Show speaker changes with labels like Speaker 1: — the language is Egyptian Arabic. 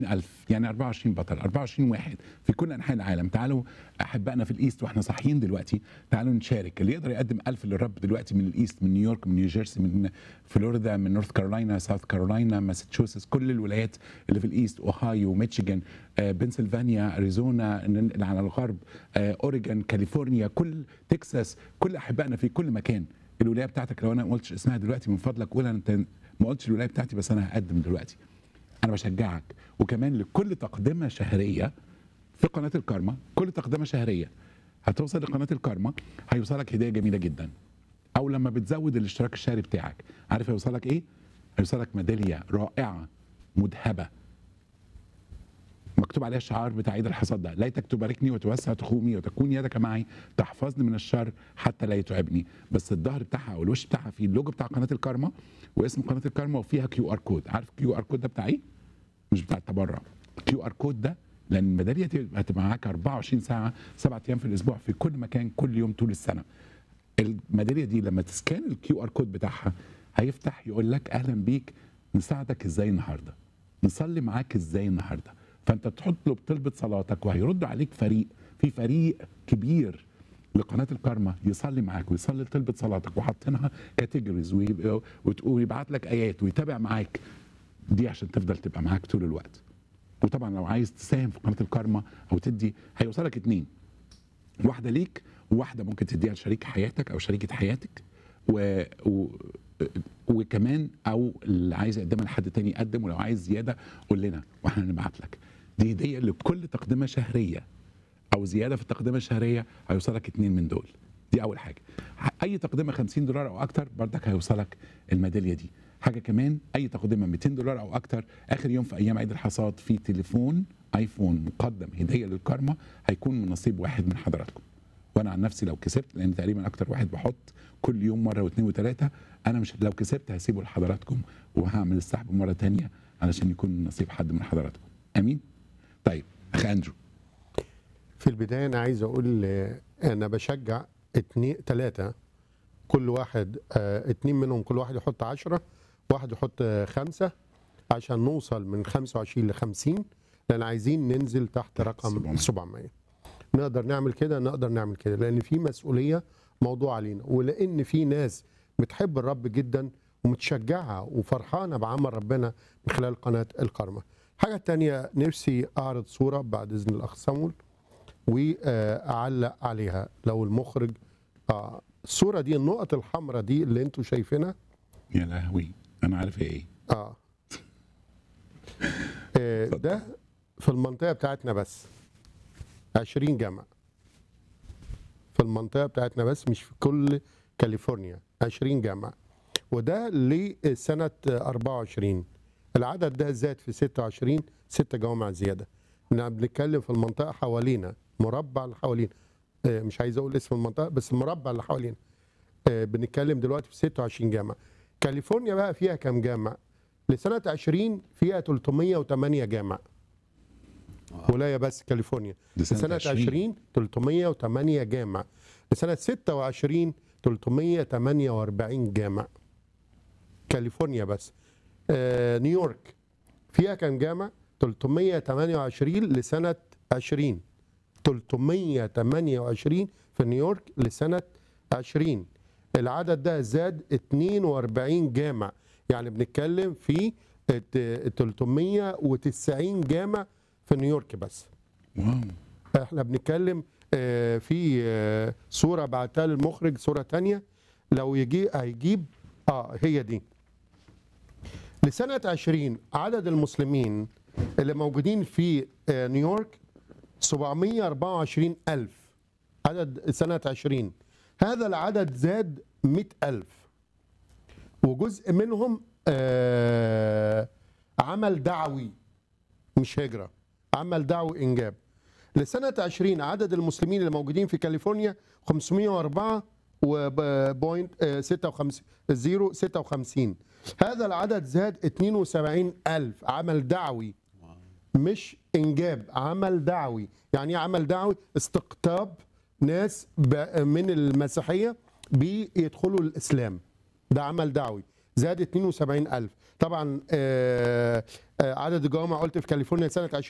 Speaker 1: ألف يعني 24 بطل 24 واحد في كل أنحاء العالم تعالوا أحبائنا في الإيست وإحنا صاحيين دلوقتي تعالوا نشارك اللي يقدر يقدم ألف للرب دلوقتي من الإيست من نيويورك من نيوجيرسي من فلوريدا من نورث كارولاينا ساوث كارولاينا ماساتشوستس كل الولايات اللي في الإيست أوهايو ميشيغان آه، بنسلفانيا أريزونا اللي على الغرب آه، أوريجون كاليفورنيا كل تكساس كل أحبائنا في كل مكان الولايه بتاعتك لو انا ما قلتش اسمها دلوقتي من فضلك قول انت ما قلتش الولايه بتاعتي بس انا هقدم دلوقتي انا بشجعك وكمان لكل تقدمه شهريه في قناه الكارما كل تقدمه شهريه هتوصل لقناه الكارما هيوصلك هديه جميله جدا او لما بتزود الاشتراك الشهري بتاعك عارف هيوصلك ايه هيوصلك ميداليه رائعه مذهبه مكتوب عليها الشعار بتاع عيد الحصاد ده ليتك تباركني وتوسع تخومي وتكون يدك معي تحفظني من الشر حتى لا يتعبني بس الظهر بتاعها او الوش بتاعها فيه اللوجو بتاع قناه الكارما واسم قناه الكارما وفيها كيو ار كود عارف كيو ار كود ده بتاع ايه مش بتاع التبرع كيو ار كود ده لان الميداليه دي هتبقى معاك 24 ساعه سبعة ايام في الاسبوع في كل مكان كل يوم طول السنه الميداليه دي لما تسكان الكيو ار كود بتاعها هيفتح يقول لك اهلا بيك نساعدك ازاي النهارده نصلي معاك ازاي النهارده فانت تطلب طلبه صلاتك وهيرد عليك فريق في فريق كبير لقناه الكارما يصلي معاك ويصلي طلبه صلاتك وحاطينها كاتيجوريز ويبعت لك ايات ويتابع معاك دي عشان تفضل تبقى معاك طول الوقت وطبعا لو عايز تساهم في قناه الكارما او تدي هيوصلك اتنين واحده ليك وواحده ممكن تديها لشريك حياتك او شريكه حياتك و... و... وكمان او اللي عايز يقدمها لحد تاني يقدم ولو عايز زياده قول لنا واحنا نبعت لك دي هديه لكل تقدمه شهريه او زياده في التقدمه الشهريه هيوصلك اتنين من دول دي اول حاجه اي تقدمه 50 دولار او اكتر بردك هيوصلك الميداليه دي حاجه كمان اي تقدمه 200 دولار او اكتر اخر يوم في ايام عيد الحصاد في تليفون ايفون مقدم هديه للكارما هيكون من نصيب واحد من حضراتكم وانا عن نفسي لو كسبت لان تقريبا اكتر واحد بحط كل يوم مره واثنين وثلاثه انا مش لو كسبت هسيبه لحضراتكم وهعمل السحب مره تانية علشان يكون نصيب حد من حضراتكم امين طيب اخ اندرو
Speaker 2: في البداية أنا عايز أقول آه، أنا بشجع اتنين تلاتة كل واحد آه، اتنين منهم كل واحد يحط عشرة واحد يحط آه، خمسة عشان نوصل من 25 ل 50 لأن عايزين ننزل تحت رقم
Speaker 1: 700.
Speaker 2: 700 نقدر نعمل كده نقدر نعمل كده لأن في مسؤولية موضوع علينا ولأن في ناس بتحب الرب جدا ومتشجعة وفرحانة بعمل ربنا من خلال قناة الكرمة حاجة تانية نفسي أعرض صورة بعد إذن الأخ سامول واعلق عليها لو المخرج آه الصوره دي النقط الحمراء دي اللي انتوا شايفينها
Speaker 1: يا لهوي انا عارف ايه
Speaker 2: اه, آه ده في المنطقه بتاعتنا بس 20 جامعه في المنطقه بتاعتنا بس مش في كل كاليفورنيا 20 جامعه وده لسنه 24 العدد ده زاد في 26 ست جوامع زياده احنا بنتكلم في المنطقه حوالينا مربع اللي حوالينا آه، مش عايز اقول اسم المنطقه بس المربع اللي حوالينا آه، بنتكلم دلوقتي في 26 جامعه كاليفورنيا بقى فيها كام جامع لسنه 20 فيها 308 جامع ولايه بس كاليفورنيا
Speaker 1: لسنة
Speaker 2: لسنه
Speaker 1: 20.
Speaker 2: 20 308 جامع لسنه 26 348 جامع كاليفورنيا بس آه نيويورك فيها كام جامع 328 لسنه 20 328 في نيويورك لسنه 20 العدد ده زاد 42 جامع يعني بنتكلم في الت- 390 جامع في نيويورك بس
Speaker 1: واو
Speaker 2: احنا بنتكلم آه، في آه، صوره بعتها للمخرج صوره تانية لو يجي هيجيب اه هي دي لسنه 20 عدد المسلمين اللي موجودين في آه، نيويورك 724 ألف عدد سنة 20 هذا العدد زاد 100 ألف وجزء منهم آه، عمل دعوي مش هجرة عمل دعوي إنجاب لسنة 20 عدد المسلمين اللي موجودين في كاليفورنيا 504 وبوينت 56 0 56 هذا العدد زاد 72 ألف عمل دعوي مش إنجاب عمل دعوي يعني إيه عمل دعوي استقطاب ناس ب- من المسيحية بيدخلوا الإسلام ده عمل دعوي زاد 72000 طبعا آه، آه، عدد الجوامع قلت في كاليفورنيا سنه